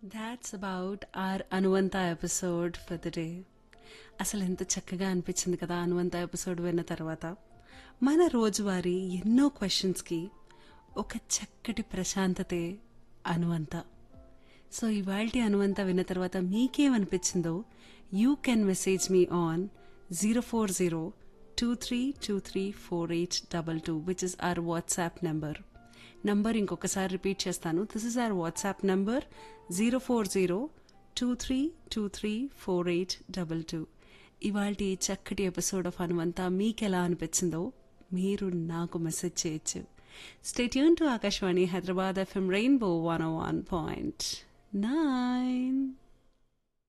that's about our అనువంత episode for the day అసలు ఎంత చక్కగా అనిపించింది కదా అనువంత ఎపిసోడ్ విన్న తర్వాత మన రోజువారీ ఎన్నో క్వశ్చన్స్కి ఒక చక్కటి ప్రశాంతతే అనువంత సో ఇవాల్టి అనువంత విన్న తర్వాత మీకేమనిపించిందో you can message me on zero four zero two three two three four eight double two which is our WhatsApp number number ఇంకొకసారి రిపీట్ చేస్తాను this is our WhatsApp number zero four zero two three two three four eight double two ఇవాళ చక్కటి episode of Hanumantha మీకు ఎలా అనిపించిందో మీరు నాకు message చేయొచ్చు stay tuned to Akashvani Hyderabad FM rainbow one one point nine